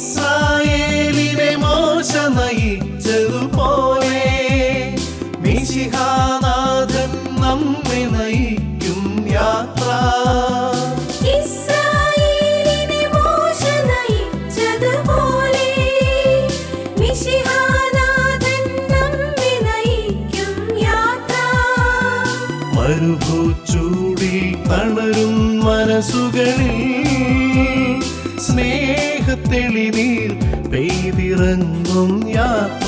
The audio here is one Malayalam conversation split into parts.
ഇസ്രായേലിനെ മോശ നയിച്ചതുപോലെ മിശിഹാനാഥൻ നമ്മെ നയിക്കും യാത്ര ഇസ്രായേലിനെ മോശ നയിച്ചതുപോലെ മിശിഹാനാഥൻ നമ്മെ നയിക്കും യാത്ര മരുഭൂച്ചൂടിൽ തളരും മനസ്സുകളിൽ സ്നേഹത്തെളിനീർ പെയ്തിറങ്ങും യാത്ര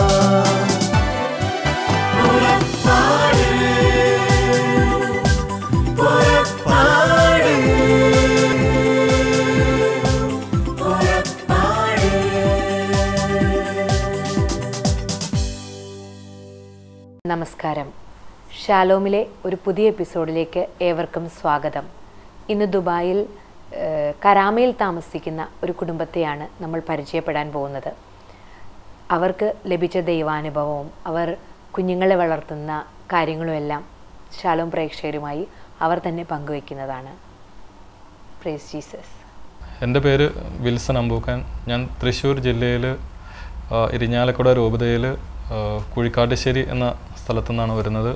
പുറപ്പാട് പുറപ്പാട് നമസ്കാരം ഷാലോമിലെ ഒരു പുതിയ എപ്പിസോഡിലേക്ക് ഏവർക്കും സ്വാഗതം ഇന്ന് ദുബായിൽ ഏഹ്, കരാമയിൽ താമസിക്കുന്ന ഒരു കുടുംബത്തെയാണ് നമ്മൾ പരിചയപ്പെടാൻ പോകുന്നത് അവർക്ക് ലഭിച്ച ദൈവാനുഭവവും അവർ കുഞ്ഞുങ്ങളെ വളർത്തുന്ന കാര്യങ്ങളുമെല്ലാം ഷാലോം പ്രേക്ഷകരുമായി അവർ തന്നെ പങ്കുവയ്ക്കുന്നതാണ് പ്രേസ് ജീസസ് എൻ്റെ പേര് വിൽസൺ അമ്പൂക്കാൻ ഞാൻ തൃശ്ശൂർ ജില്ലയിൽ ഇരിഞ്ഞാലക്കുട രൂപതയിൽ കുഴിക്കാട്ടുശ്ശേരി എന്ന സ്ഥലത്തു നിന്നാണ് വരുന്നത്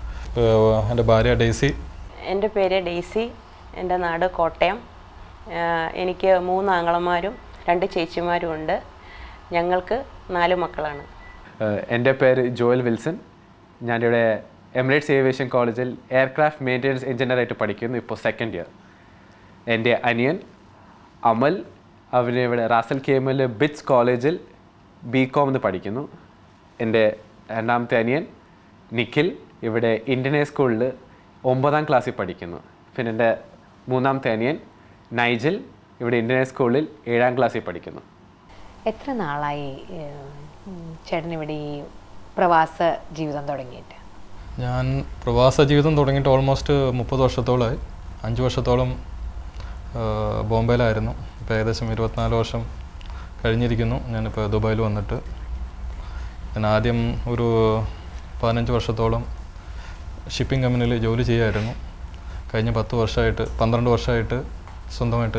ആ, എൻ്റെ ഭാര്യ ഡെയ്സി എൻ്റെ പേര് ഡെയ്സി എൻ്റെ നാട് കോട്ടയം ആഹ് എനിക്ക് മൂന്ന് ആങ്ങളമാരും രണ്ട് ചേച്ചിമാരും ഉണ്ട് ഞങ്ങൾക്ക് നാല് മക്കളാണ് ഏഹ് എൻ്റെ പേര് ജോയൽ വിൽസൺ ഞാനിവിടെ എമിറേറ്റ്സ് ഏവിയേഷൻ കോളേജിൽ എയർക്രാഫ്റ്റ് മെയിൻ്റെനൻസ് എഞ്ചിനീയറായിട്ട് പഠിക്കുന്നു ഇപ്പോൾ സെക്കൻഡ് ഇയർ എൻ്റെ അനിയൻ അമൽ അവന് ഇവിടെ റാസൽ കേമൽ ബിറ്റ്സ് കോളേജിൽ ബി കോം എന്ന് പഠിക്കുന്നു എൻ്റെ രണ്ടാമത്തെ അനിയൻ നിഖിൽ ഇവിടെ ഇന്ത്യൻ സ്കൂളിൽ ഒമ്പതാം ക്ലാസ്സിൽ പഠിക്കുന്നു പിന്നെ എൻ്റെ മൂന്നാമത്തെ അനിയൻ നൈജൽ ഇവിടെ ഇന്ത്യൻ സ്കൂളിൽ ഏഴാം ക്ലാസ്സിൽ പഠിക്കുന്നു എത്ര നാളായി ഏഹ്, ഉം, ചേട്ടൻ ഇവിടെ ഈ പ്രവാസ ജീവിതം തുടങ്ങിയിട്ട് ഞാൻ പ്രവാസ ജീവിതം തുടങ്ങിയിട്ട് ഓൾമോസ്റ്റ് മുപ്പത് വർഷത്തോളമായി അഞ്ച് വർഷത്തോളം ആ, ബോംബെയിലായിരുന്നു ഇപ്പോൾ ഏകദേശം ഇരുപത്തിനാല് വർഷം കഴിഞ്ഞിരിക്കുന്നു ഞാനിപ്പോൾ ദുബായിൽ വന്നിട്ട് ഞാൻ ആദ്യം ഒരു പതിനഞ്ച് വർഷത്തോളം ഷിപ്പിംഗ് കമ്പനിയിൽ ജോലി ചെയ്യുമായിരുന്നു കഴിഞ്ഞ പത്ത് വർഷമായിട്ട് പന്ത്രണ്ട് വർഷമായിട്ട് സ്വന്തമായിട്ട്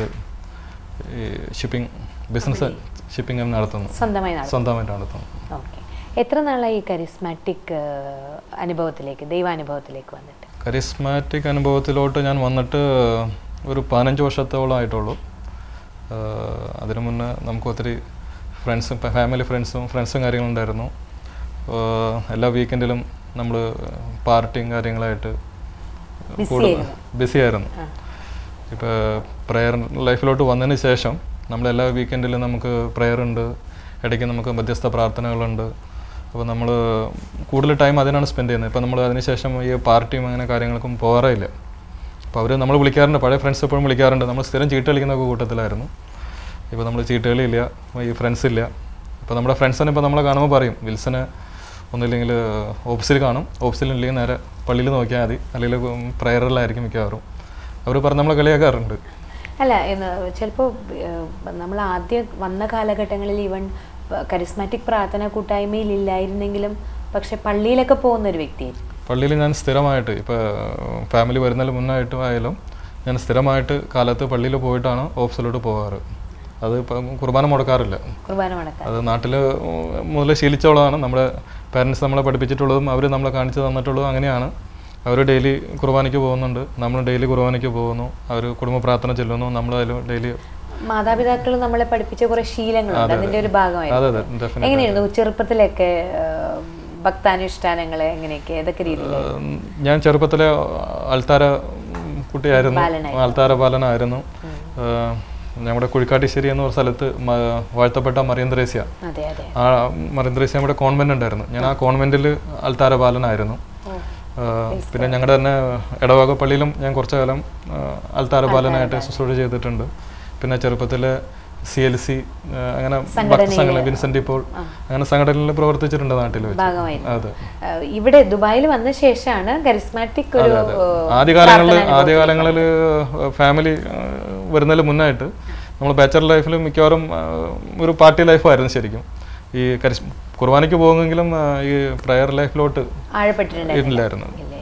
ഈ ഷിപ്പിംഗ് ബിസിനസ് ഷിപ്പിംഗ് കമ്പനി നടത്തുന്നു സ്വന്തമായി നടത്തുന്നു. സ്വന്തമായിട്ട് നടത്തുന്നു ഓക്കെ എത്ര നാളായി ഈ കരിസ്മാറ്റിക് അനുഭവത്തിലേക്ക് ദൈവാനുഭവത്തിലേക്ക് വന്നിട്ട് കരിസ്മാറ്റിക് അനുഭവത്തിലോട്ട് ഞാൻ വന്നിട്ട് ഒരു പതിനഞ്ച് വർഷത്തോളമായിട്ടുള്ളൂ ആഹ് അതിനു മുന്നേ നമുക്ക് ഒത്തിരി ഫ്രണ്ട്സും ഫാമിലി ഫ്രണ്ട്സും ഫ്രണ്ട്സും കാര്യങ്ങളുണ്ടായിരുന്നു ആഹ് എല്ലാ വീക്കെൻഡിലും നമ്മൾ പാർട്ടിയും കാര്യങ്ങളായിട്ട് Busy ആയിരുന്നു. ബിസി ആയിരുന്നു ഇപ്പോൾ പ്രെയർ ലൈഫിലോട്ട് വന്നതിന് ശേഷം നമ്മളെല്ലാ വീക്കെൻഡിലും നമുക്ക് പ്രെയർ ഉണ്ട് ഇടയ്ക്ക് നമുക്ക് മധ്യസ്ഥ പ്രാർത്ഥനകളുണ്ട് അപ്പോൾ നമ്മൾ കൂടുതൽ ടൈം അതിനാണ് സ്പെൻഡ് ചെയ്യുന്നത് ഇപ്പോൾ നമ്മൾ അതിനുശേഷം ഈ പാർട്ടിയും അങ്ങനെ കാര്യങ്ങൾക്കും പോകാറേ അപ്പോൾ അവർ നമ്മൾ വിളിക്കാറുണ്ട് പഴയ ഫ്രണ്ട്സ് എപ്പോഴും വിളിക്കാറുണ്ട് നമ്മൾ സ്ഥിരം ചീട്ട് കളിക്കുന്ന ഒക്കെ കൂട്ടത്തിലായിരുന്നു ഇപ്പോൾ നമ്മൾ ചീട്ട് കളിയില്ല ഈ ഫ്രണ്ട്സ് ഇല്ല ഇപ്പോൾ നമ്മുടെ ഫ്രണ്ട്സിനെ ഇപ്പോൾ നമ്മളെ കാണുമ്പോൾ പറയും വിൽസന് ഒന്നില്ലെങ്കിൽ ഓഫീസിൽ കാണും ഓഫീസിലില്ലെങ്കിൽ നേരെ പള്ളിയിൽ നോക്കിയാൽ മതി അല്ലെങ്കിൽ പ്രയറിലായിരിക്കും മിക്കവാറും അവർ പറഞ്ഞ് നമ്മളെ കളിയാക്കാറുണ്ട് അല്ല എന്ന് ചിലപ്പോൾ നമ്മൾ ആദ്യം വന്ന കാലഘട്ടങ്ങളിൽ ഈവൻ കരിസ്മാറ്റിക് പ്രാർത്ഥന കൂട്ടായ്മയിൽ ഇല്ലായിരുന്നെങ്കിലും പക്ഷെ പള്ളിയിലൊക്കെ പോകുന്ന ഒരു വ്യക്തിയായിരുന്നു പള്ളിയിൽ ഞാൻ സ്ഥിരമായിട്ട് ഇപ്പോൾ ഫാമിലി വരുന്നതിന് മുന്നായിട്ടും ആയാലും ഞാൻ സ്ഥിരമായിട്ട് കാലത്ത് പള്ളിയിൽ പോയിട്ടാണ് ഓഫീസിലോട്ട് പോകാറ് അത് ഇപ്പം കുർബാന മുടക്കാറില്ല കുർബാന മടക്കാൻ അത് നാട്ടിൽ മുതൽ ശീലിച്ചോളാണ് നമ്മുടെ പാരൻസ് നമ്മളെ പഠിപ്പിച്ചിട്ടുള്ളതും അവർ നമ്മളെ കാണിച്ചു തന്നിട്ടുള്ളതും അങ്ങനെയാണ് അവർ ഡെയിലി കുർബാനയ്ക്ക് പോകുന്നുണ്ട് നമ്മൾ ഡെയിലി കുർബാനയ്ക്ക് പോകുന്നു അവർ കുടുംബ പ്രാർത്ഥന ചെല്ലുന്നു നമ്മൾ അതിൽ ഡെയിലി മാതാപിതാക്കൾ നമ്മളെ പഠിപ്പിച്ച കുറെ ശീലങ്ങളുണ്ട് അതിന്റെ ഒരു ഭാഗമായിരുന്നു അതെ അതെ ഡെഫിനറ്റ് എങ്ങനെയായിരുന്നു ചെറുപ്പത്തിലൊക്കെ ഏഹ്, ഭക്താനുഷ്ഠാനങ്ങൾ എങ്ങനെയൊക്കെ ഏതൊക്കെ രീതിയിലായിരുന്നു ഉം, ഞാൻ ചെറുപ്പത്തിലെ അൾത്താര കുട്ടിയായിരുന്നു ബാലനായിരുന്നു. അൾത്താര ബാലനായിരുന്നു ഏഹ്, ഞങ്ങളുടെ കുഴിക്കാട്ടിശ്ശേരി എന്ന ഒരു സ്ഥലത്ത് മ- വാഴ്ത്തപ്പെട്ട മറിയം ത്രേസ്യ അതെ അതെ ആ മറിയം ത്രേസ്യ നമ്മുടെ കോൺവെന്റ് ഉണ്ടായിരുന്നു ഞാൻ ആ കോൺവെന്റിൽ അൾത്താര ബാലനായിരുന്നു ഏഹ്, പിന്നെ ഞങ്ങളുടെ തന്നെ ഇടവക പള്ളിയിലും ഞാൻ കുറച്ചു കാലം ഏഹ്, അൾത്താര ബാലനായിട്ട് ശുശ്രൂഷ ചെയ്തിട്ടുണ്ട് പിന്നെ ചെറുപ്പത്തിലെ സി എൽ സി അങ്ങനെ ഭക്തസംഘടന വിൻസെന്റ് ഇപ്പോൾ അങ്ങനെ സംഘടനയിൽ പ്രവർത്തിച്ചിട്ടുണ്ട് നാട്ടിൽ വെച്ച് ഭാഗമായിരുന്നു അതെ ഏഹ്, ഇവിടെ ദുബായിൽ വന്ന ശേഷമാണ് കരിസ്മാറ്റിക് ഒരു ഏഹ്, ആദ്യകാലങ്ങളിൽ ആദ്യകാലങ്ങളിൽ ഫാമിലി വരുന്നതിന് മുന്നായിട്ട് നമ്മൾ ബാച്ചലർ ലൈഫിൽ മിക്കവാറും ആ, ഒരു പാർട്ടി ലൈഫായിരുന്നു ശരിക്കും ഈ കരിസ് കുർബാനയ്ക്ക് പോകുമെങ്കിലും ആ, ഈ പ്രയർ ലൈഫിലോട്ട് ആഴപ്പെട്ടിട്ടുണ്ടായിരുന്നു ഇല്ലായിരുന്നു ഇല്ലേ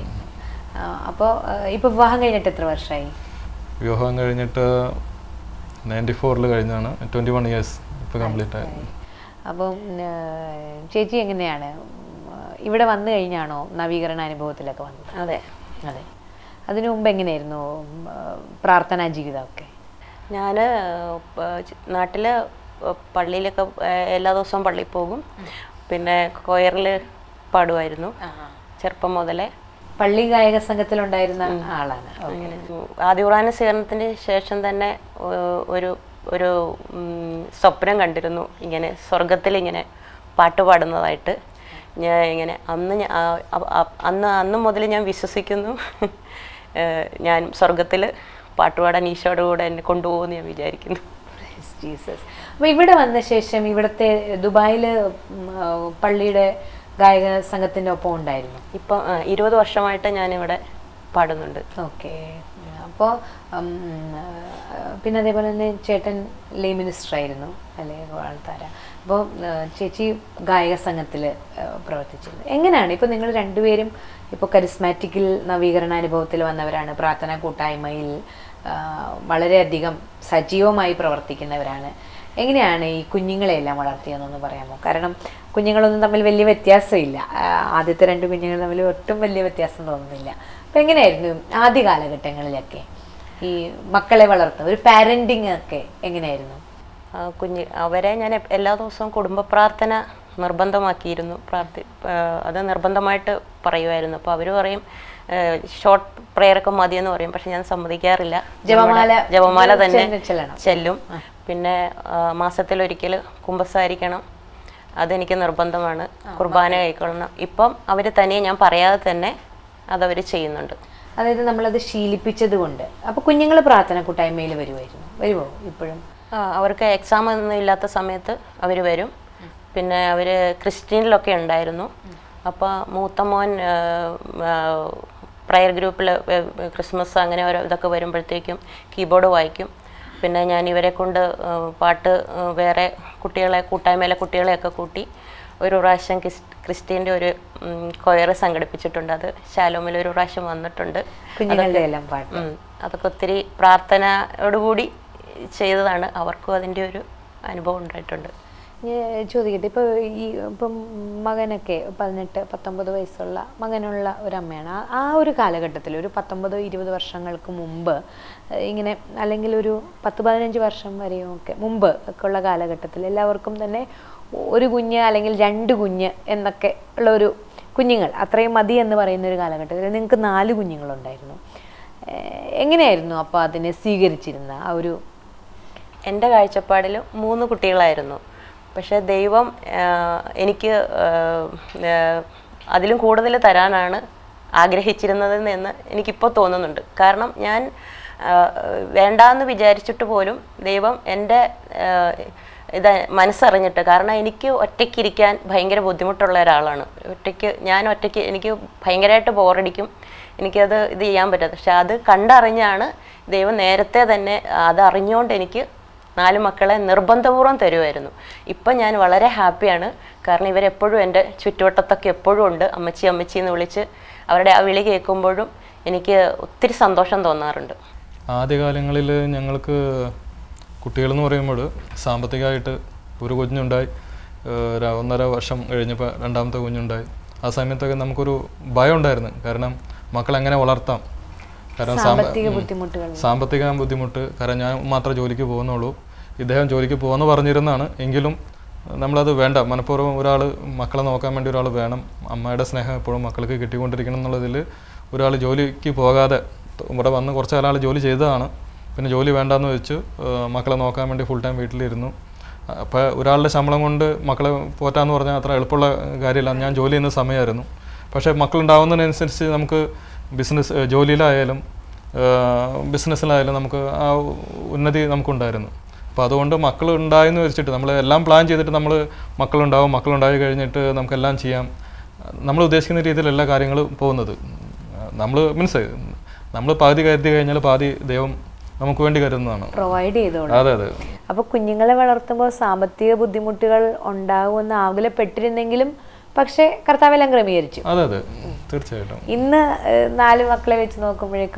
അപ്പോൾ ഇപ്പൊ വിവാഹം കഴിഞ്ഞിട്ട് എത്ര വർഷമായി വിവാഹം കഴിഞ്ഞിട്ട് നയൻറ്റി ഫോറിൽ കഴിഞ്ഞാണ് ട്വൻറ്റി വൺ ഇയേഴ്സ് ഇപ്പോൾ കംപ്ലീറ്റ് ആയി അപ്പം ആ, ചേച്ചി എങ്ങനെയാണ് ഉം, ഇവിടെ വന്നു കഴിഞ്ഞാണോ നവീകരണ അനുഭവത്തിലൊക്കെ വന്നത് അതെ അതെ അതിനു മുമ്പ് എങ്ങനെയായിരുന്നു ഉം, ആ, പ്രാർത്ഥനാ ജീവിതമൊക്കെ ഞാൻ നാട്ടിൽ പള്ളിയിലൊക്കെ ഏഹ്, എല്ലാ ദിവസവും പള്ളിയിൽ പോകും പിന്നെ കൊയറിൽ പാടുമായിരുന്നു ചെറുപ്പം മുതലേ പള്ളി ഗായക സംഘത്തിലുണ്ടായിരുന്ന ആളാണ് ഓക്കേ. അങ്ങനെ ആദ്യകുറാന സ്വീകരണത്തിന് ശേഷം തന്നെ ഏഹ്, ഒരു ഒരു ഉം, സ്വപ്നം കണ്ടിരുന്നു ഇങ്ങനെ സ്വർഗത്തിൽ ഇങ്ങനെ പാട്ട് പാടുന്നതായിട്ട് ഞാൻ ഇങ്ങനെ അന്ന് ഞാൻ ആ- അ- അ- അന്ന് അന്ന് മുതൽ ഞാൻ വിശ്വസിക്കുന്നു ഏഹ്, ഞാൻ സ്വർഗത്തിൽ പാട്ടുപാടാൻ ഈശോയുടെ കൂടെ എന്നെ കൊണ്ടുപോകുമെന്ന് ഞാൻ വിചാരിക്കുന്നു Praise Jesus. അപ്പൊ ഇവിടെ വന്ന ശേഷം ഇവിടുത്തെ ദുബായില് ഉം, ആ, പള്ളിയുടെ ഗായക സംഘത്തിന്റെ ഒപ്പം ഉണ്ടായിരുന്നു ഇപ്പം ആ, ഇരുപത് വർഷമായിട്ട് ഞാനിവിടെ പാടുന്നുണ്ട് ഓക്കെ അപ്പോൾ പിന്നെ അതേപോലെ തന്നെ ചേട്ടൻ ലേ മിനിസ്റ്റർ ആയിരുന്നു അല്ലേ വാൾത്താര അപ്പോൾ ചേച്ചി ഗായക സംഘത്തിൽ പ്രവർത്തിച്ചിരുന്നു എങ്ങനെയാണ് ഇപ്പോൾ നിങ്ങൾ രണ്ടുപേരും ഇപ്പോൾ കരിസ്മാറ്റിക്കിൽ നവീകരണാനുഭവത്തിൽ വന്നവരാണ് പ്രാർത്ഥനാ കൂട്ടായ്മയിൽ ആ, വളരെയധികം സജീവമായി പ്രവർത്തിക്കുന്നവരാണ് എങ്ങനെയാണ് ഈ കുഞ്ഞുങ്ങളെയെല്ലാം വളർത്തിയതെന്നൊന്ന് പറയാമോ കാരണം കുഞ്ഞുങ്ങളൊന്നും തമ്മിൽ വലിയ വ്യത്യാസമില്ല ആ, ആദ്യത്തെ രണ്ട് കുഞ്ഞുങ്ങൾ തമ്മിൽ ഒട്ടും വലിയ വ്യത്യാസം തോന്നുന്നില്ല അപ്പം എങ്ങനെയായിരുന്നു ആദ്യ കാലഘട്ടങ്ങളിലൊക്കെ ഈ മക്കളെ വളർത്തുക ഒരു പാരൻറ്റിങ് ഒക്കെ എങ്ങനെയായിരുന്നു ആ, കുഞ്ഞ് അവരെ ഞാൻ എപ്- എല്ലാ ദിവസവും കുടുംബ പ്രാർത്ഥന നിർബന്ധമാക്കിയിരുന്നു പ്രാർത്ഥി ആ, അത് നിർബന്ധമായിട്ട് പറയുമായിരുന്നു അപ്പോൾ അവർ പറയും ഷോർട്ട് പ്രെയർ ഒക്കെ മതിയെന്ന് പറയും പക്ഷെ ഞാൻ സമ്മതിക്കാറില്ല ജപമാല നമ്മുടെ ജപമാല തന്നെ ചെല്ല് ചെല്ലണം. ചെല്ലും പിന്നെ ആ, മാസത്തിലൊരിക്കൽ കുമ്പസാരിക്കണം അതെനിക്ക് നിർബന്ധമാണ് കുർബാന കൈക്കൊള്ളണം ഇപ്പം അവർ തനിയെ ഞാൻ പറയാതെ തന്നെ അതവർ ചെയ്യുന്നുണ്ട് അതായത് നമ്മളത് ശീലിപ്പിച്ചത് കൊണ്ട് അപ്പോൾ കുഞ്ഞുങ്ങൾ പ്രാർത്ഥന കൂട്ടായ്മയിൽ വരുമായിരുന്നു വരുമോ ഇപ്പോഴും ആ, അവർക്ക് എക്സാം ഒന്നും ഇല്ലാത്ത സമയത്ത് അവർ വരും പിന്നെ അവർ ക്രിസ്ത്യനിലൊക്കെ ഉണ്ടായിരുന്നു അപ്പോൾ മൂത്ത മോൻ പ്രയർ ഗ്രൂപ്പിൽ ക്രിസ്മസ് അങ്ങനെ ഓരോ ഇതൊക്കെ വരുമ്പോഴത്തേക്കും കീബോർഡ് വായിക്കും പിന്നെ ഞാൻ ഇവരെ കൊണ്ട് ആ, പാട്ട് ആ, വേറെ കുട്ടികളെ കൂട്ടായ്മയിലെ കുട്ടികളെയൊക്കെ കൂട്ടി ഒരു പ്രാവശ്യം ക്രിസ് ക്രിസ്ത്യൻ്റെ ഒരു കൊയർ സംഘടിപ്പിച്ചിട്ടുണ്ട് അത് ശാലോമിൽ ഒരു പ്രാവശ്യം വന്നിട്ടുണ്ട് കുഞ്ഞുങ്ങളുടെ എല്ലാം പാട്ട് ഉം. അതൊക്കെ ഒത്തിരി പ്രാർത്ഥനയോടുകൂടി ചെയ്തതാണ് അവർക്കും അതിൻ്റെ ഒരു അനുഭവം ഉണ്ടായിട്ടുണ്ട് ഞാൻ ചോദിക്കട്ടെ ഇപ്പോൾ ഈ ഇപ്പം മകനൊക്കെ പതിനെട്ട് പത്തൊമ്പത് വയസ്സുള്ള മകനുള്ള ഒരു അമ്മയാണ് ആ- ആ ഒരു കാലഘട്ടത്തിൽ ഒരു പത്തൊമ്പതോ ഇരുപത് വർഷങ്ങൾക്ക് മുമ്പ് ഏഹ്, ഇങ്ങനെ അല്ലെങ്കിൽ ഒരു പത്ത് പതിനഞ്ച് വർഷം വരെയും ഒക്കെ മുമ്പ് ഒക്കെ ഉള്ള കാലഘട്ടത്തിൽ എല്ലാവർക്കും തന്നെ ഒരു കുഞ്ഞ് അല്ലെങ്കിൽ രണ്ട് കുഞ്ഞ് എന്നൊക്കെ ഉള്ള ഒരു കുഞ്ഞുങ്ങൾ അത്രയും മതി എന്ന് പറയുന്ന ഒരു കാലഘട്ടത്തിൽ നിങ്ങൾക്ക് നാല് കുഞ്ഞുങ്ങളുണ്ടായിരുന്നു ഏഹ്, എങ്ങനെയായിരുന്നു അപ്പോൾ അതിനെ സ്വീകരിച്ചിരുന്ന ആ ഒരു എൻ്റെ കാഴ്ചപ്പാടിൽ മൂന്ന് കുട്ടികളായിരുന്നു പക്ഷേ ദൈവം ആ, എനിക്ക് ആ, ആ, അതിലും കൂടുതൽ തരാനാണ് ആഗ്രഹിച്ചിരുന്നതെന്ന് എന്ന് എനിക്കിപ്പോൾ തോന്നുന്നുണ്ട് കാരണം ഞാൻ ആ, വേണ്ടാന്ന് വിചാരിച്ചിട്ട് പോലും ദൈവം എൻ്റെ ആ, ഇത് മനസ്സറിഞ്ഞിട്ട് കാരണം എനിക്ക് ഒറ്റയ്ക്കിരിക്കാൻ ഭയങ്കര ബുദ്ധിമുട്ടുള്ള ഒരാളാണ് ഒറ്റയ്ക്ക് ഞാൻ ഒറ്റയ്ക്ക് എനിക്ക് ഭയങ്കരമായിട്ട് ബോറടിക്കും എനിക്കത് ഇത് ചെയ്യാൻ പറ്റാത്ത പക്ഷെ അത് കണ്ടറിഞ്ഞാണ് ദൈവം നേരത്തെ തന്നെ അത് അറിഞ്ഞുകൊണ്ട് എനിക്ക് നാല് മക്കളെ നിർബന്ധപൂർവ്വം തരുമായിരുന്നു ഇപ്പം ഞാൻ വളരെ ഹാപ്പിയാണ് കാരണം ഇവരെപ്പോഴും എൻ്റെ ചുറ്റുവട്ടത്തൊക്കെ എപ്പോഴും ഉണ്ട് അമ്മച്ചി അമ്മച്ചി എന്ന് വിളിച്ച് അവരുടെ ആ വിളി കേൾക്കുമ്പോഴും എനിക്ക് ഒത്തിരി സന്തോഷം തോന്നാറുണ്ട് ആദ്യകാലങ്ങളിൽ ഞങ്ങൾക്ക് കുട്ടികളെന്ന് പറയുമ്പോൾ സാമ്പത്തികമായിട്ട് ഒരു കുഞ്ഞുണ്ടായി ഏഹ് ഒരു ഒന്നര വർഷം കഴിഞ്ഞപ്പോൾ രണ്ടാമത്തെ കുഞ്ഞുണ്ടായി ആ സമയത്തൊക്കെ നമുക്കൊരു ഭയം ഉണ്ടായിരുന്നു കാരണം മക്കളെ എങ്ങനെ വളർത്താം കാരണം സാമ്പ- സാമ്പത്തിക ഉം. ബുദ്ധിമുട്ടുകൾ സാമ്പത്തിക ബുദ്ധിമുട്ട് കാരണം ഞാൻ മാത്രമേ ജോലിക്ക് പോകുന്നുള്ളൂ ഇദ്ദേഹം ജോലിക്ക് പോകുമെന്ന് പറഞ്ഞിരുന്നതാണ് എങ്കിലും നമ്മളത് വേണ്ട മനഃപൂർവ്വം ഒരാൾ മക്കളെ നോക്കാൻ വേണ്ടി ഒരാൾ വേണം അമ്മയുടെ സ്നേഹം എപ്പോഴും മക്കൾക്ക് കിട്ടിക്കൊണ്ടിരിക്കണം എന്നുള്ളതിൽ ഒരാൾ ജോലിക്ക് പോകാതെ ഇവിടെ വന്ന് കുറച്ച് കാലം ആൾ ജോലി ചെയ്തതാണ് പിന്നെ ജോലി വേണ്ടാന്ന് വെച്ചു ഏഹ് മക്കളെ നോക്കാൻ വേണ്ടി ഫുൾ ടൈം വീട്ടിലിരുന്നു അപ്പോൾ ഒരാളുടെ ശമ്പളം കൊണ്ട് മക്കളെ പോറ്റാന്ന് പറഞ്ഞാൽ അത്ര എളുപ്പമുള്ള കാര്യമില്ല ഞാൻ ജോലി ചെയ്യുന്ന സമയമായിരുന്നു പക്ഷേ മക്കളുണ്ടാവുന്നതിനനുസരിച്ച് നമുക്ക് ബിസിനസ് ജോലിയിലായാലും ബിസിനസ്സിലായാലും നമുക്ക് ആ ഉന്നതി നമുക്കുണ്ടായിരുന്നു അപ്പോൾ അതുകൊണ്ട് മക്കൾ ഉണ്ടായെന്ന് വെച്ചിട്ട് നമ്മൾ എല്ലാം പ്ലാൻ ചെയ്തിട്ട് നമ്മൾ മക്കളുണ്ടാവും മക്കളുണ്ടായി കഴിഞ്ഞിട്ട് നമുക്കെല്ലാം ചെയ്യാം നമ്മൾ ഉദ്ദേശിക്കുന്ന രീതിയിൽ എല്ലാ കാര്യങ്ങളും പോകുന്നത് നമ്മൾ മീൻസ് നമ്മൾ പാതി കരുതി കഴിഞ്ഞാൽ പാതി ദൈവം നമുക്ക് വേണ്ടി കരുതുന്നതാണ് പ്രൊവൈഡ് ചെയ്തോളൂ അതെ അതെ അപ്പൊ കുഞ്ഞുങ്ങളെ വളർത്തുമ്പോൾ സാമ്പത്തിക ബുദ്ധിമുട്ടുകൾ ഉണ്ടാകുമെന്ന് ആകുലപ്പെട്ടിരുന്നെങ്കിലും പക്ഷേ കർത്താവെല്ലാം ക്രമീകരിച്ചു അതെ അതെ തീർച്ചയായിട്ടും ഇന്ന് ഏഹ്, നാല് മക്കളെ വെച്ച് നോക്കുമ്പോഴേക്കും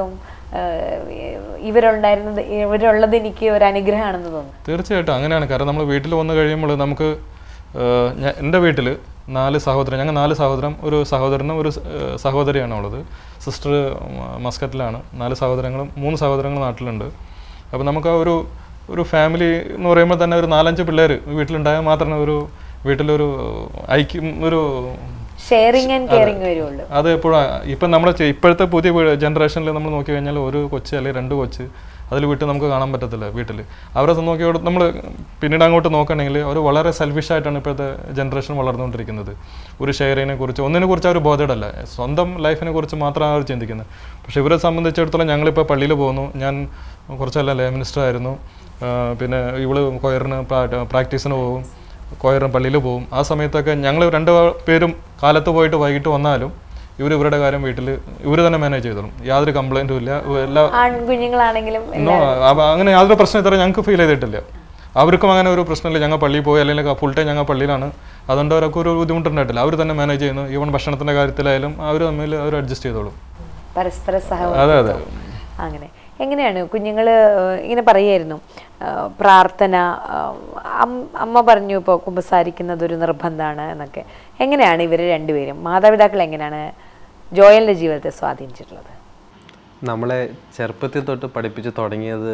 ഇവരുണ്ടായിരുന്നത് ഇവരുള്ളത് എനിക്ക് ഒരു അനുഗ്രഹമാണെന്ന് തോന്നുന്നു തീർച്ചയായിട്ടും അങ്ങനെയാണ് കാരണം നമ്മൾ വീട്ടിൽ വന്നു കഴിയുമ്പോൾ നമുക്ക് ഏഹ്, ഞ- എൻ്റെ വീട്ടിൽ നാല് സഹോദരൻ ഞങ്ങൾ നാല് സഹോദരൻ ഒരു സഹോദരനും ഒരു സ- ഏഹ്, സഹോദരിയാണ് ഉള്ളത് സിസ്റ്റർ മസ്കറ്റിലാണ് നാല് സഹോദരങ്ങളും മൂന്ന് സഹോദരങ്ങൾ നാട്ടിലുണ്ട് അപ്പോൾ നമുക്ക് ആ ഒരു ഒരു ഫാമിലി എന്ന് പറയുമ്പോൾ തന്നെ ഒരു നാലഞ്ച് പിള്ളേർ വീട്ടിലുണ്ടായാൽ മാത്രമേ ഒരു വീട്ടിലൊരു ഐക്യം ഒരു ഷെയറിങ് ആൻഡ് കെയറിങ് വരുള്ളൂ അത് എപ്പോഴും ഇപ്പം നമ്മൾ ഇപ്പോഴത്തെ പുതിയ ജനറേഷനിൽ നമ്മൾ നോക്കി കഴിഞ്ഞാൽ ഒരു കൊച്ച് അല്ലെങ്കിൽ രണ്ട് കൊച്ച് അതിൽ വിട്ട് നമുക്ക് കാണാൻ പറ്റത്തില്ല വീട്ടിൽ അവരെ നോക്കിയോട് നമ്മൾ പിന്നീട് അങ്ങോട്ട് നോക്കുകയാണെങ്കിൽ അവർ വളരെ സെൽഫിഷ് ആയിട്ടാണ് ഇപ്പോഴത്തെ ജനറേഷൻ വളർന്നുകൊണ്ടിരിക്കുന്നത് ഒരു ഷെയറിനെ കുറിച്ച് ഒന്നിനെ കുറിച്ച് അവർ ബോധേഡല്ല സ്വന്തം ലൈഫിനെ കുറിച്ച് മാത്രമാണ് അവർ ചിന്തിക്കുന്നത് പക്ഷേ ഇവരെ സംബന്ധിച്ചിടത്തോളം ഞങ്ങളിപ്പോൾ പള്ളിയിൽ പോകുന്നു ഞാൻ കുറച്ചല്ല ലേ മിനിസ്റ്റർ ആയിരുന്നു ആ, പിന്നെ ഇവള് കൊയറിന് പ്രാക്ടീസിന് പോകും കൊയറും പള്ളിയിൽ പോകും ആ സമയത്തൊക്കെ ഞങ്ങൾ രണ്ട് പേരും കാലത്ത് പോയിട്ട് വൈകിട്ട് വന്നാലും ഇവർ ഇവരുടെ കാര്യം വീട്ടിൽ ഇവർ തന്നെ മാനേജ് ചെയ്തോളും യാതൊരു കംപ്ലൈൻറ്റും ഇല്ല എല്ലാ ആൺകുഞ്ഞുങ്ങളാണെങ്കിലും നോ, അവ- അങ്ങനെ യാതൊരു പ്രശ്നം ഇത്ര ഞങ്ങൾക്ക് ഫീൽ ചെയ്തിട്ടില്ല അവർക്കും അങ്ങനെ ഒരു പ്രശ്നമില്ല ഞങ്ങൾ പള്ളിയിൽ പോയി അല്ലെങ്കിൽ ഫുൾ ടൈം ഞങ്ങൾ പള്ളിയിലാണ് അതുകൊണ്ട് അവർക്ക് ഒരു ബുദ്ധിമുട്ടുണ്ടായിട്ടില്ല അവർ തന്നെ മാനേജ് ചെയ്യുന്നു ഈവൻ ഭക്ഷണത്തിൻ്റെ കാര്യത്തിലായാലും അവർ തമ്മിൽ അവർ അഡ്ജസ്റ്റ് ചെയ്തോളും പരസ്പര അതെ സഹവർത്തിത്വം അതെ അങ്ങനെ എങ്ങനെയാണ് കുഞ്ഞുങ്ങൾ ഇങ്ങനെ പറയായിരുന്നു ആ, പ്രാർത്ഥന ആ, അം- അമ്മ പറഞ്ഞു ഇപ്പോൾ കുമ്പസാരിക്കുന്നത് ഒരു നിർബന്ധമാണ് എന്നൊക്കെ എങ്ങനെയാണ് ഇവർ രണ്ടുപേരും മാതാപിതാക്കൾ എങ്ങനെയാണ് ജോയലിൻ്റെ ജീവിതത്തെ സ്വാധീനിച്ചിട്ടുള്ളത് നമ്മളെ ചെറുപ്പത്തിൽ തൊട്ട് പഠിപ്പിച്ച് തുടങ്ങിയത്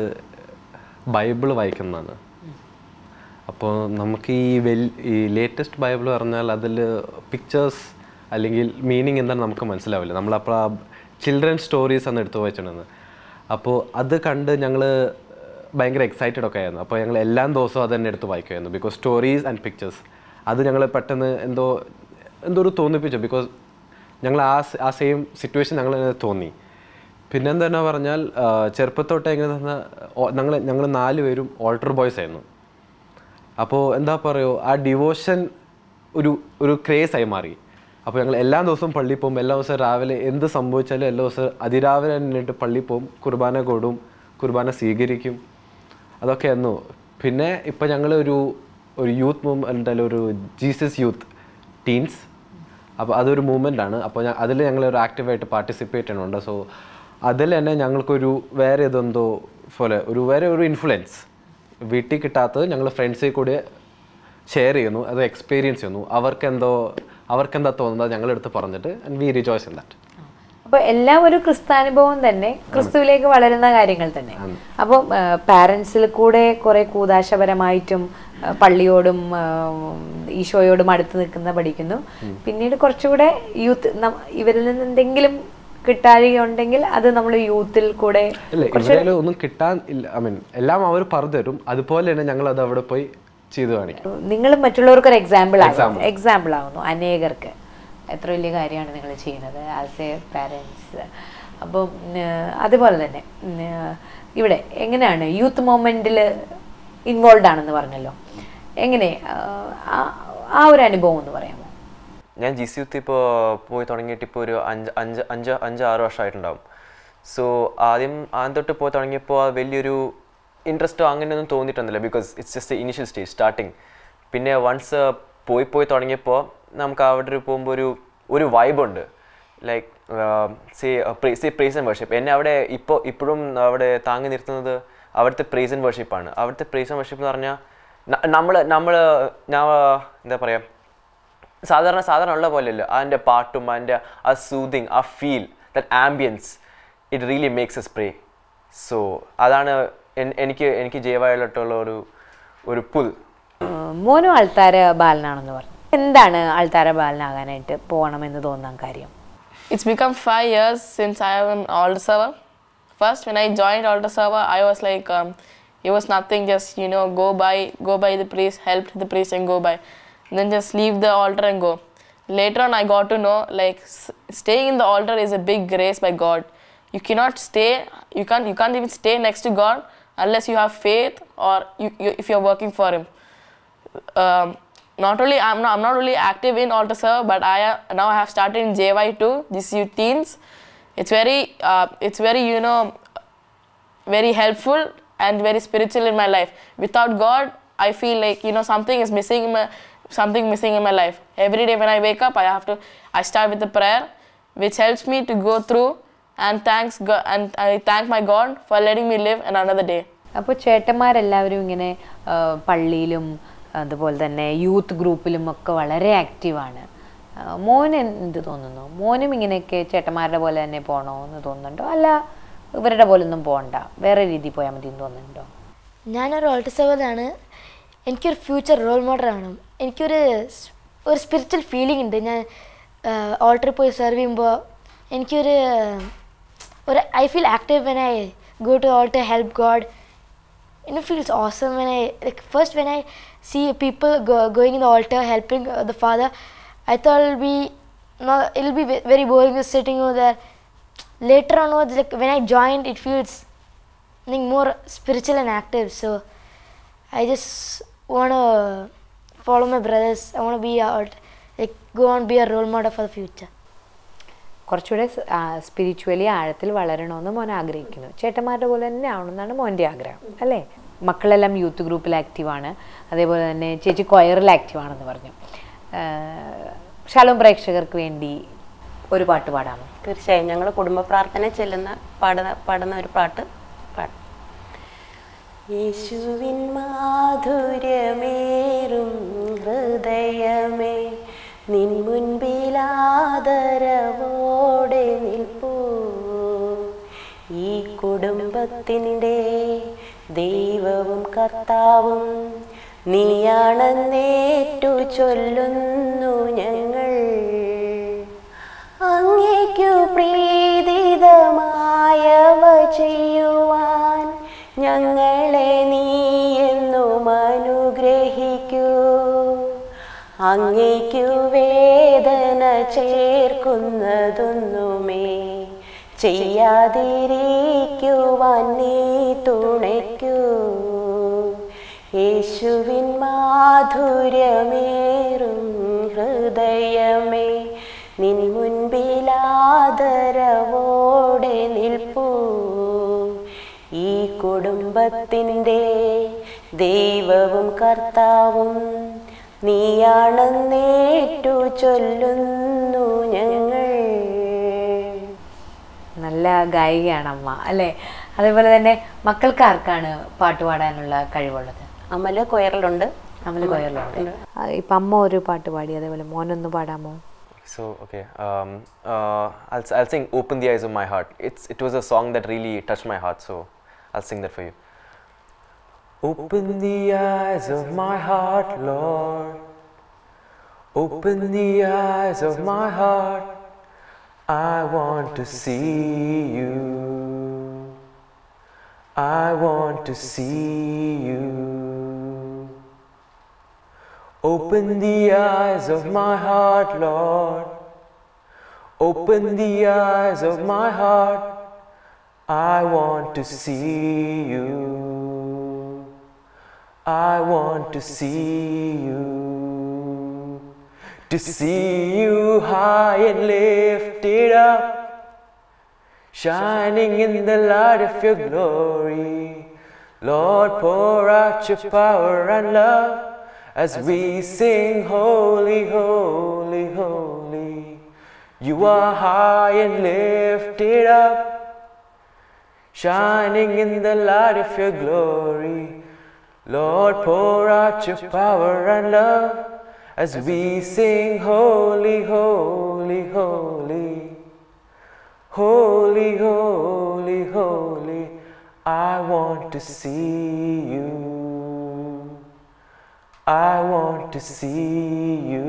ബൈബിൾ വായിക്കുന്നതാണ് അപ്പോൾ നമുക്ക് ഈ വെൽ ഈ ലേറ്റസ്റ്റ് ബൈബിൾ പറഞ്ഞാൽ അതിൽ പിക്ചേഴ്സ് അല്ലെങ്കിൽ മീനിങ് എന്താണെന്ന് നമുക്ക് മനസ്സിലാവില്ല നമ്മളപ്പോൾ ആ ചിൽഡ്രൻ സ്റ്റോറീസ് ആണ് എടുത്തു വായിച്ചിട്ടുള്ളത് അപ്പോൾ അത് കണ്ട് ഞങ്ങൾ ഭയങ്കര എക്സൈറ്റഡ് ഒക്കെ ആയിരുന്നു അപ്പോൾ ഞങ്ങൾ എല്ലാ ദിവസവും അത് തന്നെ എടുത്ത് വായിക്കുമായിരുന്നു ബിക്കോസ് സ്റ്റോറീസ് ആൻഡ് പിക്ചേഴ്സ് അത് ഞങ്ങൾ പെട്ടെന്ന് എന്തോ എന്തോ ഒരു തോന്നിപ്പിച്ചു ബിക്കോസ് ഞങ്ങൾ ആ സ- ആ സെയിം സിറ്റുവേഷൻ ഞങ്ങൾ തോന്നി പിന്നെന്താ പറഞ്ഞാൽ ആ, ചെറുപ്പത്തോട്ട് എങ്ങനെ പറഞ്ഞാൽ ഞങ്ങൾ ഞങ്ങൾ നാല് പേരും ഓൾട്ടർ ബോയ്സ് ആയിരുന്നു അപ്പോൾ എന്താ പറയുക ആ ഡിവോഷൻ ഒരു ഒരു ക്രേസ് ആയി മാറി അപ്പോൾ ഞങ്ങൾ എല്ലാ ദിവസവും പള്ളിയിൽ പോകും എല്ലാ ദിവസവും രാവിലെ എന്ത് സംഭവിച്ചാലും എല്ലാ ദിവസവും അതിരാവിലെ തന്നെയിട്ട് പള്ളിയിൽ പോകും കുർബാന കൊടും കുർബാന സ്വീകരിക്കും അതൊക്കെ ആയിരുന്നു പിന്നെ ഇപ്പം ഞങ്ങൾ ഒരു ഒരു യൂത്ത് മൂവ്മെൻ്റ് അല്ല ഒരു ജീസസ് യൂത്ത് ടീൻസ് അപ്പോൾ അതൊരു മൂവ്മെൻ്റ് ആണ് അപ്പോൾ അതിൽ ഞങ്ങൾ ഒരു ആക്റ്റീവായിട്ട് പാർട്ടിസിപ്പേറ്റ് ചെയ്യുന്നുണ്ട് സോ അതിൽ തന്നെ ഞങ്ങൾക്കൊരു വേറെ ഇതെന്തോ പോലെ ഒരു വേറെ ഒരു ഇൻഫ്ലുവൻസ് വീട്ടിൽ കിട്ടാത്തത് ഞങ്ങൾ ഫ്രണ്ട്സിൽ കൂടി ഷെയർ ചെയ്യുന്നു അത് എക്സ്പീരിയൻസ് ചെയ്യുന്നു അവർക്കെന്തോ അവർക്കെന്താ തോന്നുന്നത് ഞങ്ങളെടുത്ത് പറഞ്ഞിട്ട് and we rejoice in that അപ്പോൾ എല്ലാം ഒരു ക്രിസ്താനുഭവം തന്നെ ക്രിസ്തുവിലേക്ക് വളരുന്ന കാര്യങ്ങൾ തന്നെ അപ്പോൾ പാരൻസിൽ കൂടെ കുറെ കൂതാശപരമായിട്ടും ആ, പള്ളിയോടും ആ, ഈശോയോടും അടുത്ത് നിൽക്കുന്ന പഠിക്കുന്നു പിന്നീട് കുറച്ചുകൂടെ യൂത്ത് ഇവരിൽ നിന്ന് എന്തെങ്കിലും കിട്ടാഴിക ഉണ്ടെങ്കിൽ അത് നമ്മൾ യൂത്തിൽ കൂടെ ഇല്ല ഇവിടെ ഒന്നും കിട്ടാൻ ഇല്ല ഐ മീൻ എല്ലാം അവർ പറഞ്ഞു തരും അതുപോലെ തന്നെ ഞങ്ങൾ അത് അവിടെ പോയി ചെയ്തു കാണിക്കും നിങ്ങൾ മറ്റുള്ളവർക്ക് ഒരു എക്സാമ്പിൾ ആകുന്നു എക്സാമ്പിൾ ആകുന്നു അനേകർക്ക് എത്ര വലിയ കാര്യമാണ് നിങ്ങൾ ചെയ്യുന്നത് ആസ് എ പാരൻസ് അപ്പം അതുപോലെ തന്നെ ഉം, ഏഹ്, ഇവിടെ എങ്ങനെയാണ് യൂത്ത് മൂവ്മെൻറ്റിൽ ഇൻവോൾവ് ആണെന്ന് പറഞ്ഞല്ലോ എങ്ങനെ ആഹ്, ആ- ആ ഒരു അനുഭവം എന്ന് പറയാമോ ഞാൻ ജി സി യുത്ത് ഇപ്പോൾ പോയി തുടങ്ങിയിട്ട് ഇപ്പോൾ ഒരു അഞ്ച് അഞ്ച് അഞ്ച് അഞ്ച് ആറ് വർഷമായിട്ടുണ്ടാവും സോ ആദ്യം ആദ്യം തൊട്ട് പോയി തുടങ്ങിയപ്പോൾ ആ വലിയൊരു ഇൻട്രസ്റ്റോ അങ്ങനെയൊന്നും തോന്നിയിട്ടൊന്നുമില്ല because it's just initial stage starting പിന്നെ വൺസ് പോയി പോയി തുടങ്ങിയപ്പോൾ നമുക്ക് അവിടെ ഒരു പോകുമ്പോൾ ഒരു ഒരു വൈബുണ്ട് like say say praise and worship എന്നെ അവിടെ ഇപ്പോൾ ഇപ്പോഴും അവിടെ താങ്ങി നിർത്തുന്നത് അവിടുത്തെ പ്രേസ് ആൻഡ് വർഷിപ്പാണ് അവിടുത്തെ പ്രേസ് ആൻഡ് വർഷിപ്പ് എന്ന് പറഞ്ഞാൽ നമ്മൾ നമ്മൾ ഞാൻ എന്താ പറയുക സാധാരണ സാധാരണ ഉള്ള പോലെയല്ല അതിൻ്റെ പാട്ടും അതിൻ്റെ ആ സൂതിങ് ആ feel that ambiance it really makes a spray so അതാണ് എൻ- എനിക്ക് എനിക്ക് ജൈവമായിട്ടുള്ള ഒരു ഒരു പുൽ ഏഹ്, മോനും ആൾത്താര ബാലനാണെന്ന് പറഞ്ഞു എന്താണ് ആൾത്താര ബാലനാകാനായിട്ട് പോകണമെന്ന് തോന്നാൻ കാര്യം It's become five years since I am an altar server. First, when I joined altar server, I was like, um, it was nothing. Just you know, go by, go by the priest, help the priest, and go by. then just leave the altar and go. Later on, I got to know like s- staying in the altar is a big grace by God. You cannot stay. You can't. You can't even stay next to God unless you have faith or you, you, if you're working for Him um, not only I'm not, I'm not really active in Altar Serve, but I uh, now I have started in JY too. This youth teens. It's very uh, it's very you know very helpful and very spiritual in my life. Without God, I feel like you know something is missing in my something missing in my life. Every day when I wake up, I have to I start with a prayer, which helps me to go through and thanks God, and I thank my God for letting me live another day. അപ്പോൾ ചേട്ടന്മാരെല്ലാവരും ഇങ്ങനെ ആ, പള്ളിയിലും അതുപോലെ തന്നെ യൂത്ത് ഗ്രൂപ്പിലും ഒക്കെ വളരെ ആക്റ്റീവാണ് മോന് എന്ത് തോന്നുന്നു മോനും ഇങ്ങനെയൊക്കെ ചേട്ടന്മാരുടെ പോലെ തന്നെ പോകണോ എന്ന് തോന്നുന്നുണ്ടോ അല്ല ഇവരുടെ പോലെ ഒന്നും പോകണ്ട വേറെ രീതിയിൽ പോയാൽ മതി എന്ന് തോന്നുന്നുണ്ടോ ഞാനൊരു ഓൾട്ടസവലാണ് എനിക്കൊരു ഫ്യൂച്ചർ റോൾ മോഡൽ വേണം എനിക്കൊരു സ്- ഒരു സ്പിരിച്വൽ ഫീലിംഗ് ഉണ്ട് ഞാൻ ഓൾട്ടറിൽ പോയി സെർവ് ചെയ്യുമ്പോൾ എനിക്കൊരു ഒരു I feel active when I go to altar help God and it feels awesome when I like first when I see people go, going in the altar helping uh, the father, I thought it'll be no, it'll be ve- very boring just sitting over there. Later onwards, like when I joined, it feels I think more spiritual and active. So I just wanna follow my brothers. I wanna be a alt- like go on be a role model for the future. കുറച്ചുകൂടെ സ്പിരിച്വലി ആഴത്തിൽ വളരണമെന്ന് മോൻ ആഗ്രഹിക്കുന്നു ചേട്ടന്മാരുടെ പോലെ തന്നെ ആവണമെന്നാണ് മോൻ്റെ ആഗ്രഹം അല്ലേ മക്കളെല്ലാം യൂത്ത് ഗ്രൂപ്പിൽ ആക്റ്റീവാണ് അതേപോലെ തന്നെ ചേച്ചി കൊയറിൽ ആക്റ്റീവാണെന്ന് പറഞ്ഞു ശാലോം പ്രേക്ഷകർക്ക് വേണ്ടി ഒരു പാട്ട് പാടാമോ തീർച്ചയായും ഞങ്ങൾ കുടുംബ പ്രാർത്ഥന ചെല്ലുന്ന പാടുന്ന പാടുന്ന ഒരു പാട്ട് പാടും യേശുവിൻ മാധുര്യമേറും ഹൃദയമേ നിൻ മുൻപിലാദരവോടെ നിൽപ്പൂ ഈ കുടുംബത്തിൻ്റെ ദൈവവും കർത്താവും നീയാണെന്നേറ്റു ചൊല്ലുന്നു ഞങ്ങൾ അങ്ങേക്കു പ്രീതിതമായവ ചെയ്യുവാൻ ഞങ്ങളെ നീ എന്നും അനുഗ്രഹിക്കൂ അങ്ങേക്കു വേദന ചേർക്കുന്നതൊന്നുമേ ചെയ്യാതിരിക്കുവാൻ നീ തുണയ്ക്കൂ യേശുവിൻ മാധുര്യമേറും ഹൃദയമേ നിൻ മുൻപിലാദരവോടെ നിൽപ്പൂ ഈ കുടുംബത്തിൻ്റെ ദൈവവും കർത്താവും നീയാണെന്നേറ്റു ചൊല്ലുന്നു ഞങ്ങൾ നല്ല ഗായികയാണ് അമ്മ അല്ലേ അതേപോലെ തന്നെ മക്കൾക്ക് ആർക്കാണ് പാട്ട് പാടാനുള്ള കഴിവുള്ളത് അമല് കൊയറിലുണ്ട് അമല കൊയറിലുണ്ട് ഇപ്പം അമ്മ ഒരു പാട്ട് പാടി അതേപോലെ മോനൊന്ന് പാടാമോ So okay, um, uh, I'll I'll sing "Open the Eyes of My Heart." It's it was a song that really touched my heart, so I'll sing that for you. Open the eyes of my heart, Lord. Open the eyes of my heart. I want to see you. I want to see you. Open the eyes of my heart, Lord. Open the eyes of my heart. I want to see you. I want to see you. To see you high and lifted up, shining in the light of your glory. Lord, pour out your power and love as we sing, Holy, Holy, Holy. You are high and lifted up, shining in the light of your glory. Lord, pour out your power and love as we sing, Holy, Holy, Holy. Holy, holy, holy, I want to see you. I want to see you.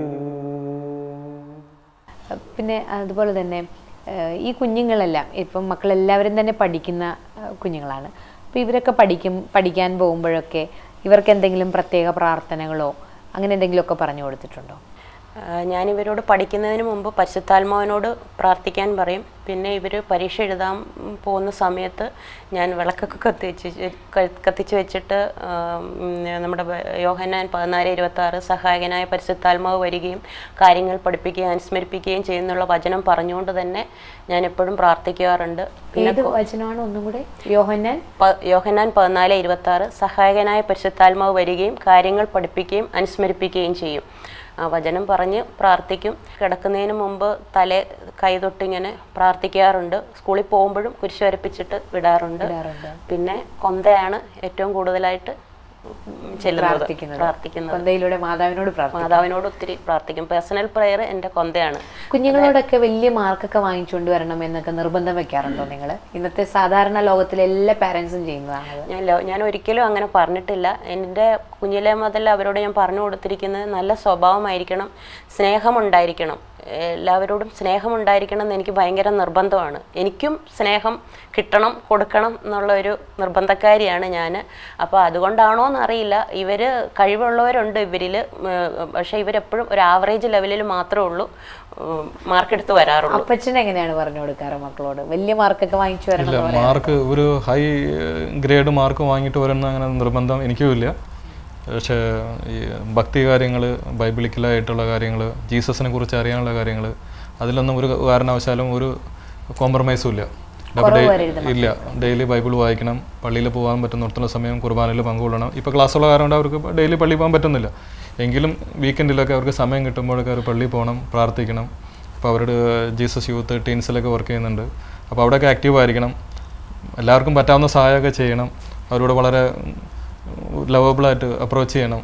പിന്നെ അതുപോലെ തന്നെ ഏഹ്, ഈ കുഞ്ഞുങ്ങളെല്ലാം ഇപ്പം മക്കളെല്ലാവരും തന്നെ പഠിക്കുന്ന ഏഹ്, കുഞ്ഞുങ്ങളാണ് അപ്പോൾ ഇവരൊക്കെ പഠിക്കും പഠിക്കാൻ പോകുമ്പോഴൊക്കെ ഇവർക്ക് എന്തെങ്കിലും പ്രത്യേക പ്രാർത്ഥനകളോ അങ്ങനെ എന്തെങ്കിലുമൊക്കെ പറഞ്ഞു കൊടുത്തിട്ടുണ്ടോ ആ, ഞാനിവരോട് പഠിക്കുന്നതിന് മുമ്പ് പരിശുദ്ധാത്മാവിനോട് പ്രാർത്ഥിക്കാൻ പറയും പിന്നെ ഇവർ പരീക്ഷ എഴുതാൻ പോകുന്ന സമയത്ത് ഞാൻ വിളക്കൊക്കെ കത്തിച്ച് ക- കത്തിച്ച് വെച്ചിട്ട് ആ, ഉം, നമ്മുടെ ബ- യോഹന്നാൻ പതിനാല് ഇരുപത്തി ആറ് സഹായകനായ പരിശുദ്ധാത്മാവ് വരികയും കാര്യങ്ങൾ പഠിപ്പിക്കുകയും അനുസ്മരിപ്പിക്കുകയും ചെയ്യുന്നുള്ള വചനം പറഞ്ഞുകൊണ്ട് തന്നെ ഞാൻ എപ്പോഴും പ്രാർത്ഥിക്കാറുണ്ട് ഏത് വചനമാണ് ഒന്നും കൂടെ യോഹന്നാൻ പ- യോഹന്നാൻ പതിനാല് ഇരുപത്തി ആറ് സഹായകനായ പരിശുദ്ധാത്മാവ് വരികയും കാര്യങ്ങൾ പഠിപ്പിക്കുകയും അനുസ്മരിപ്പിക്കുകയും ചെയ്യും ആ വചനം പറഞ്ഞ് പ്രാർത്ഥിക്കും കിടക്കുന്നതിന് മുമ്പ് തലേ കൈതൊട്ടിങ്ങനെ പ്രാർത്ഥിക്കാറുണ്ട് സ്കൂളിൽ പോകുമ്പോഴും കുരിശ് വരപ്പിച്ചിട്ട് വിടാറുണ്ട് പിന്നെ കൊന്തയാണ് ഏറ്റവും കൂടുതലായിട്ട് ചെല്ലുന്നത് പ്രാർത്ഥിക്കുന്നത് പ്രാർത്ഥിക്കുന്നത് കൊന്തയിലൂടെ മാതാവിനോട് പ്രാർത്ഥിക്കും മാതാവിനോട് ഒത്തിരി പ്രാർത്ഥിക്കും പേഴ്സണൽ പ്രെയർ എൻ്റെ കൊന്തയാണ് കുഞ്ഞുങ്ങളോടൊക്കെ വലിയ മാർക്കൊക്കെ വാങ്ങിച്ചുകൊണ്ട് വരണം എന്നൊക്കെ നിർബന്ധം വെക്കാറുണ്ടോ നിങ്ങൾ ഇന്നത്തെ സാധാരണ ലോകത്തിലെ എല്ലാ പാരൻസും ചെയ്യുന്നതാണത് ഞാൻ ലോ- ഞാൻ ഒരിക്കലും അങ്ങനെ പറഞ്ഞിട്ടില്ല എൻ്റെ കുഞ്ഞിലെ മുതൽ അവരോട് ഞാൻ പറഞ്ഞു കൊടുത്തിരിക്കുന്നത് നല്ല സ്വഭാവമായിരിക്കണം സ്നേഹമുണ്ടായിരിക്കണം എല്ലാവരോടും സ്നേഹമുണ്ടായിരിക്കണം എന്ന് എനിക്ക് ഭയങ്കര നിർബന്ധമാണ് എനിക്കും സ്നേഹം കിട്ടണം കൊടുക്കണം എന്നുള്ള ഒരു നിർബന്ധക്കാരിയാണ് ഞാൻ അപ്പോൾ അതുകൊണ്ടാണോ എന്നറിയില്ല ഇവർ കഴിവുള്ളവരുണ്ട് ഇവരിൽ പക്ഷേ ഇവരെപ്പോഴും ഒരു ആവറേജ് ലെവലിൽ മാത്രമേ ഉള്ളൂ മാർക്ക് എടുത്ത് വരാറുള്ളൂ അപ്പച്ചൻ എങ്ങനെയാണ് പറഞ്ഞു കൊടുക്കാറ് മക്കളോട് വലിയ മാർക്കൊക്കെ വാങ്ങിച്ചു വരണം ഇല്ല എന്ന് പറയാറ്? മാർക്ക് ഒരു ഹൈ ഗ്രേഡ് മാർക്ക് വാങ്ങിയിട്ട് വരുന്ന അങ്ങനെ നിർബന്ധം എനിക്കും ഇല്ല പക്ഷേ ഈ ഭക്തി കാര്യങ്ങൾ ബൈബിളിക്കലായിട്ടുള്ള കാര്യങ്ങൾ ജീസസിനെ കുറിച്ച് അറിയാനുള്ള കാര്യങ്ങൾ അതിലൊന്നും ഒരു കാരണവശാലും ഒരു കോംപ്രമൈസും ഇല്ല അപ്പോൾ കുറവ് ഡേ- വരരുത് ഇല്ല ഡെയിലി ബൈബിൾ വായിക്കണം പള്ളിയിൽ പോകാൻ പറ്റുന്നിടത്തുള്ള സമയം കുർബാനയിൽ പങ്കുകൊള്ളണം ഇപ്പോൾ ക്ലാസ്സുള്ള കാരണം കൊണ്ട് അവർക്ക് ഡെയിലി പള്ളിയിൽ പോകാൻ പറ്റുന്നില്ല എങ്കിലും വീക്കെൻഡിലൊക്കെ അവർക്ക് സമയം കിട്ടുമ്പോഴൊക്കെ അവർ പള്ളിയിൽ പോകണം പ്രാർത്ഥിക്കണം അപ്പോൾ അവരുടെ ജീസസ് യൂത്ത് ടീൻസിലൊക്കെ വർക്ക് ചെയ്യുന്നുണ്ട് അപ്പോൾ അവിടെയൊക്കെ ആക്റ്റീവ് ആയിരിക്കണം എല്ലാവർക്കും പറ്റാവുന്ന സഹായമൊക്കെ ചെയ്യണം അവരോട് വളരെ ലവബിളായിട്ട് അപ്രോച്ച് ചെയ്യണം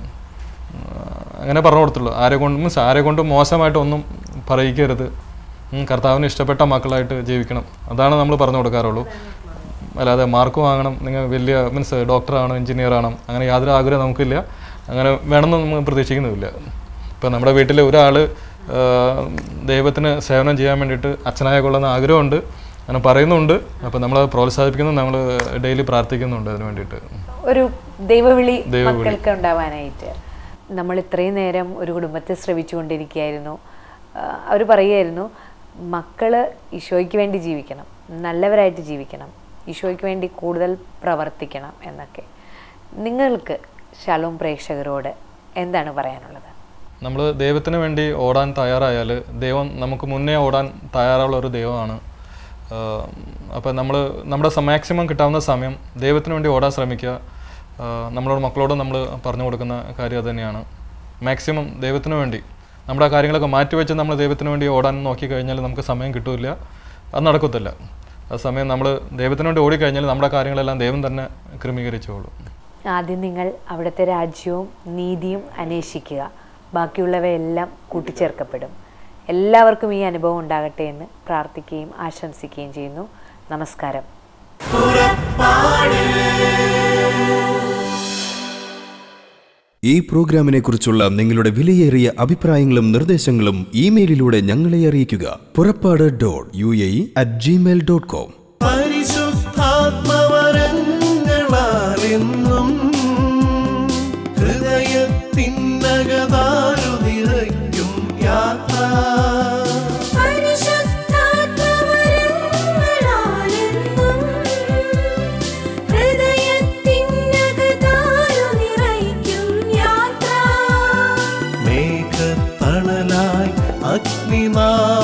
അങ്ങനെ പറഞ്ഞു കൊടുത്തുള്ളൂ ആരെ കൊണ്ടും മീൻസ് ആരെ കൊണ്ടും മോശമായിട്ട് ഒന്നും പറയിക്കരുത് ഉം, കർത്താവിന് ഇഷ്ടപ്പെട്ട മക്കളായിട്ട് ജീവിക്കണം അതാണ് നമ്മൾ പറഞ്ഞു കൊടുക്കാറുള്ളൂ അല്ലാതെ മാർക്ക് വാങ്ങണം നിങ്ങൾ വലിയ മീൻസ് ഡോക്ടറാണോ എഞ്ചിനീയർ ആണോ അങ്ങനെ യാതൊരു ആഗ്രഹം നമുക്കില്ല അങ്ങനെ വേണമെന്ന് നമ്മൾ പ്രതീക്ഷിക്കുന്നുമില്ല ഇപ്പം നമ്മുടെ വീട്ടിൽ ഒരാൾ ദൈവത്തിന് സേവനം ചെയ്യാൻ വേണ്ടിയിട്ട് അച്ഛനായ കൊള്ളുന്ന ആഗ്രഹമുണ്ട് അങ്ങനെ പറയുന്നുണ്ട് അപ്പോൾ നമ്മൾ പ്രോത്സാഹിപ്പിക്കുന്നു നമ്മൾ ഡെയിലി പ്രാർത്ഥിക്കുന്നുണ്ട് അതിന് വേണ്ടിയിട്ട് ഒരു ദൈവവിളി ദൈവവിളി. മക്കൾക്ക് ഉണ്ടാവാനായിട്ട് നമ്മൾ ഇത്രയും നേരം ഒരു കുടുംബത്തെ ശ്രവിച്ചുകൊണ്ടിരിക്കുകയായിരുന്നു അവർ പറയുമായിരുന്നു മക്കള് ഈശോയ്ക്ക് വേണ്ടി ജീവിക്കണം നല്ലവരായിട്ട് ജീവിക്കണം ഈശോയ്ക്ക് വേണ്ടി കൂടുതൽ പ്രവർത്തിക്കണം എന്നൊക്കെ നിങ്ങൾക്ക് ശലോം പ്രേക്ഷകരോട് എന്താണ് പറയാനുള്ളത് നമ്മൾ ദൈവത്തിന് വേണ്ടി ഓടാൻ തയ്യാറായാൽ ദൈവം നമുക്ക് മുന്നേ ഓടാൻ തയ്യാറുള്ള ഒരു ദൈവമാണ് അപ്പോൾ നമ്മൾ നമ്മുടെ മാക്സിമം കിട്ടാവുന്ന സമയം ദൈവത്തിന് വേണ്ടി ഓടാൻ ശ്രമിക്കുക ആഹ് നമ്മളോട് മക്കളോട് നമ്മൾ പറഞ്ഞു കൊടുക്കുന്ന കാര്യം അത് തന്നെയാണ് മാക്സിമം ദൈവത്തിന് വേണ്ടി നമ്മുടെ ആ കാര്യങ്ങളൊക്കെ മാറ്റിവെച്ച് നമ്മൾ ദൈവത്തിന് വേണ്ടി ഓടാൻ നോക്കിക്കഴിഞ്ഞാൽ നമുക്ക് സമയം കിട്ടില്ല അത് നടക്കത്തില്ല ആ സമയം നമ്മൾ ദൈവത്തിന് വേണ്ടി ഓടിക്കഴിഞ്ഞാൽ നമ്മുടെ കാര്യങ്ങളെല്ലാം ദൈവം തന്നെ ക്രമീകരിച്ചോളും ആദ്യം നിങ്ങൾ അവിടുത്തെ രാജ്യവും നീതിയും അന്വേഷിക്കുക ബാക്കിയുള്ളവയെല്ലാം കൂട്ടിച്ചേർക്കപ്പെടും എല്ലാവർക്കും ഈ അനുഭവം ഉണ്ടാകട്ടെ എന്ന് പ്രാർത്ഥിക്കുകയും ആശംസിക്കുകയും ചെയ്യുന്നു നമസ്കാരം ഈ പ്രോഗ്രാമിനെ കുറിച്ചുള്ള നിങ്ങളുടെ വിലയേറിയ അഭിപ്രായങ്ങളും നിർദ്ദേശങ്ങളും ഇമെയിലിലൂടെ ഞങ്ങളെ അറിയിക്കുക Purappad dot U A at Gmail dot com പരിശുദ്ധാത്മവരങ്ങളാലെന്നും ഹൃദയത്തിനകതാരു നിറയ്ക്കും യാത്ര പരിശുദ്ധാത്മവരങ്ങളാലെന്നും ഹൃദയത്തിനകതാരു നിറയ്ക്കും യാത്ര മേഘത്തണലായി അഗ്നിനാ